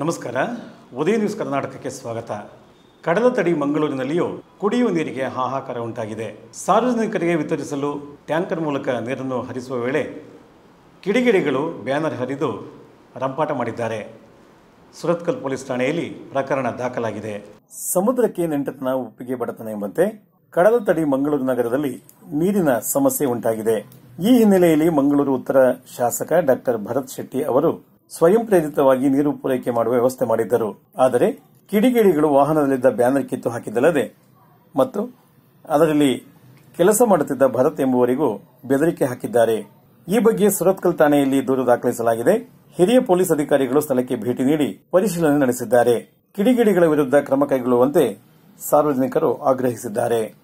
ನಮಸ್ಕಾರ ಉದಯ ನ್ಯೂಸ್ ಕರ್ನಾಟಕಕ್ಕೆ ಸ್ವಾಗತ ಕಡಲ ತಡಿ ಮಂಗಳೂರಿನಲ್ಲಿಯೂ ಕುಡಿಯುವ ನೀರಿಗೆ ಹಾಹಾಕಾರ ಉಂಟಾಗಿದೆ ಸಾರ್ವಜನಿಕರಿಗೆ ವಿತರಿಸಲು ಟ್ಯಾಂಕರ್ ಮೂಲಕ ನೀರನ್ನು ಹರಿಸುವ ವೇಳೆ ಕಿಡಿಗೇಡಿಗಳು ಬ್ಯಾನರ್ ಹರಿದು ರಂಪಾಟ ಮಾಡಿದ್ದಾರೆ ಸುರತ್ಕಲ್ ಪೊಲೀಸ್ ಠಾಣೆಯಲ್ಲಿ ಪ್ರಕರಣ ದಾಖಲಾಗಿದೆ ಸಮುದ್ರಕ್ಕೆ ನೆಂಟತನ ಒಪ್ಪಿಗೆ ಬಡತನ ಎಂಬಂತೆ ಕಡಲ ತಡಿ ಮಂಗಳೂರು ನಗರದಲ್ಲಿ ನೀರಿನ ಸಮಸ್ಯೆ ಉಂಟಾಗಿದೆ ಈ ಹಿನ್ನೆಲೆಯಲ್ಲಿ ಮಂಗಳೂರು ಉತ್ತರ ಶಾಸಕ ಡಾಕ್ಟರ್ ಭರತ್ ಶೆಟ್ಟಿ ಅವರು ಸ್ವಯಂ ಪ್ರೇರಿತವಾಗಿ ನೀರು ಪೂರೈಕೆ ಮಾಡುವ ವ್ಯವಸ್ಥೆ ಮಾಡಿದ್ದರು ಆದರೆ ಕಿಡಿಗೇಡಿಗಳು ವಾಹನದಲ್ಲಿದ್ದ ಬ್ಯಾನರ್ ಕಿತ್ತು ಹಾಕಿದ್ದಲ್ಲದೆ ಮತ್ತು ಅದರಲ್ಲಿ ಕೆಲಸ ಮಾಡುತ್ತಿದ್ದ ಭರತ್ ಎಂಬುವರಿಗೂ ಬೆದರಿಕೆ ಹಾಕಿದ್ದಾರೆ ಈ ಬಗ್ಗೆ ಸುರತ್ಕಲ್ ಠಾಣೆಯಲ್ಲಿ ದೂರು ದಾಖಲಿಸಲಾಗಿದೆ ಹಿರಿಯ ಪೊಲೀಸ್ ಅಧಿಕಾರಿಗಳು ಸ್ಥಳಕ್ಕೆ ಭೇಟಿ ನೀಡಿ ಪರಿಶೀಲನೆ ನಡೆಸಿದ್ದಾರೆ ಕಿಡಿಗೇಡಿಗಳ ವಿರುದ್ಧ ಕ್ರಮ ಕೈಗೊಳ್ಳುವಂತೆ ಸಾರ್ವಜನಿಕರು ಆಗ್ರಹಿಸಿದ್ದಾರೆ